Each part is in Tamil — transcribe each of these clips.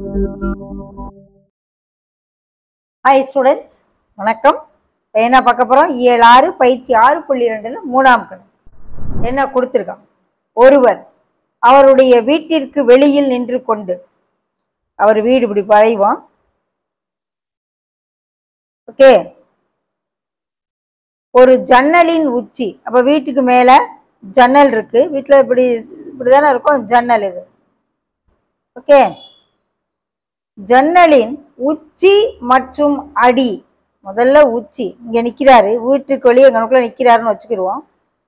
ஹாய் ஸ்டூடெண்ட்ஸ் வணக்கம் இப்ப என்ன பார்க்க போகிறோம் ஏழு ஆறு பயிற்சி ஆறு புள்ளி ரெண்டில் மூணாம் கணக்கு என்ன கொடுத்துருக்கான் ஒருவர் அவருடைய வீட்டிற்கு வெளியில் நின்று கொண்டு அவர் வீடு இப்படி வரைவோம் ஓகே ஒரு ஜன்னலின் உச்சி அப்போ வீட்டுக்கு மேலே ஜன்னல் இருக்கு வீட்டில் இப்படி இப்படி தானே இருக்கும் ஜன்னல் இது ஓகே ஜன்னலின் உச்சி மற்றும் அடி முதல்ல உச்சி இங்க நிக்கிறாரு வீட்டுக்கு வெளியே எங்களுக்குள்ள நிக்கிறாருன்னு வச்சுக்கிடுவோம்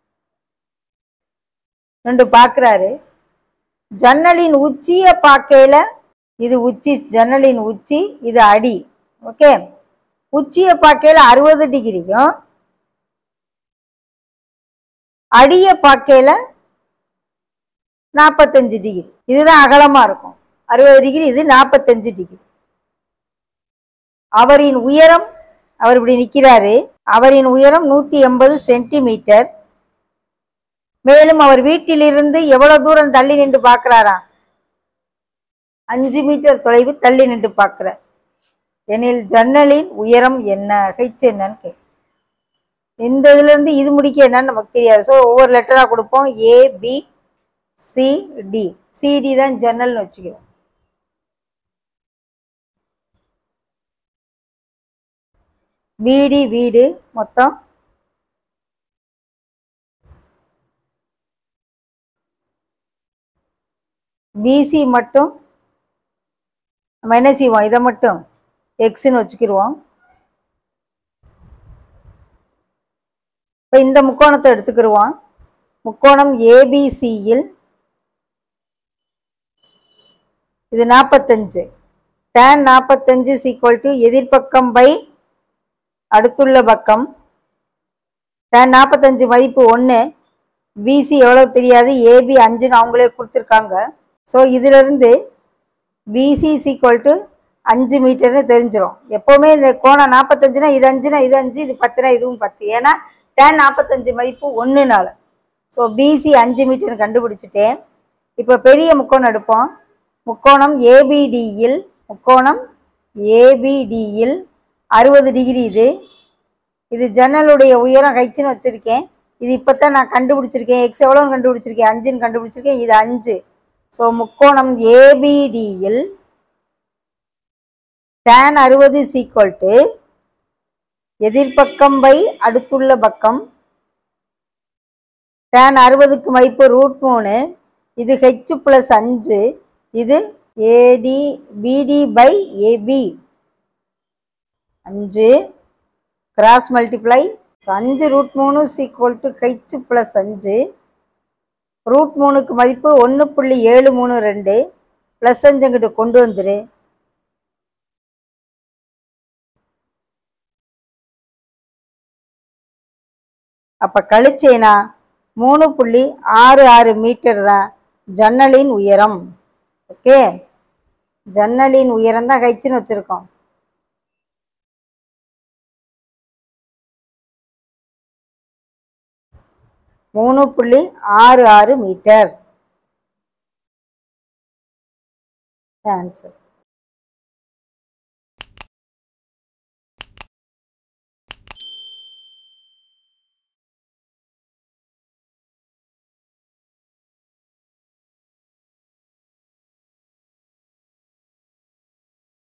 ரெண்டு பார்க்கறாரு ஜன்னலின் உச்சியை பார்க்கையில இது உச்சி ஜன்னலின் உச்சி இது அடி ஓகே உச்சியை பார்க்கையில அறுபது டிகிரியும் அடியை பார்க்கையில நாற்பத்தஞ்சு டிகிரி இதுதான் அகலமா இருக்கும் அறுபது டிகிரி இது நாற்பத்தஞ்சு டிகிரி அவரின் உயரம் அவர் இப்படி நிற்கிறாரு அவரின் உயரம் நூற்றி எண்பது சென்டிமீட்டர் மேலும் அவர் வீட்டிலிருந்து எவ்வளவு தூரம் தள்ளி நின்று பார்க்கிறாரா அஞ்சு மீட்டர் தொலைவு தள்ளி நின்று பார்க்கிறார் எனில் ஜன்னலின் உயரம் என்ன ஹெச் என்னன்னு கேட்கும் இந்த இதுல இருந்து இது முடிக்க என்னன்னு நமக்கு தெரியாது ஸோ ஒவ்வொரு லெட்டரா கொடுப்போம் A B C D CD தான் ஜன்னல்னு வச்சுக்கிறோம் பிடி வீடு மொத்தம் பிசி மட்டும் நம்ம என்ன செய்வோம் இதை மட்டும் எக்ஸ்ன்னு வச்சுக்கிடுவோம் இப்போ இந்த முக்கோணத்தை எடுத்துக்கிடுவோம் முக்கோணம் ஏபிசியில் இது நாற்பத்தஞ்சு tan நாற்பத்தஞ்சு சீக்வல் டு எதிர்பக்கம் பை அடுத்துள்ள பக்கம் tan நாற்பத்தஞ்சு மதிப்பு ஒன்று பிசி எவ்வளோ தெரியாது ஏபி அஞ்சுன்னு அவங்களே கொடுத்துருக்காங்க ஸோ இதிலிருந்து பிசி சீக்வல் டு அஞ்சு மீட்டர்னு தெரிஞ்சிடும் எப்போவுமே இந்த கோணம் நாற்பத்தஞ்சுனா இது அஞ்சுனா இது அஞ்சு இது பத்துனா இதுவும் பத்து ஏன்னா டேன் நாற்பத்தஞ்சு மதிப்பு ஒன்றுனால ஸோ பிசி அஞ்சு மீட்டர்னு கண்டுபிடிச்சிட்டேன் இப்போ பெரிய முக்கோணம் எடுப்போம் முக்கோணம் ஏபிடியில் முக்கோணம் ஏபிடியில் அறுபது டிகிரி இது இது ஜன்னலுடைய உயரம் ஹைச்சுன்னு வச்சுருக்கேன் இது இப்போ தான் நான் கண்டுபிடிச்சிருக்கேன் எக்ஸ் எவ்வளோன்னு கண்டுபிடிச்சிருக்கேன் அஞ்சுன்னு கண்டுபிடிச்சிருக்கேன் இது அஞ்சு ஸோ முக்கோணம் ஏபிடியில் tan அறுபது சீக்வல் டு எதிர்பக்கம் பை அடுத்துள்ள பக்கம் tan அறுபதுக்கு மதிப்பு ரூட் மூணு இது ஹெச் ப்ளஸ் அஞ்சு இது ஏடி பிடி பை ஏபி அஞ்சு கிராஸ் மல்டிப்ளை ஸோ அஞ்சு ரூட் மூணு சீக்வல் டு ஹெச் ப்ளஸ் அஞ்சு ரூட் மூணுக்கு மதிப்பு ஒன்று புள்ளி ஏழு மூணு ரெண்டு ப்ளஸ் அஞ்சுங்கிட்ட கொண்டு வந்துரு அப்போ கழிச்சேனா மூணு புள்ளி ஆறு ஆறு மீட்டர் தான் ஜன்னலின் உயரம் ஓகே ஜன்னலின் உயரம் தான் ஹைச்சுன்னு வச்சுருக்கோம் மூணு புள்ளி ஆறு ஆறு மீட்டர் ஆன்சர்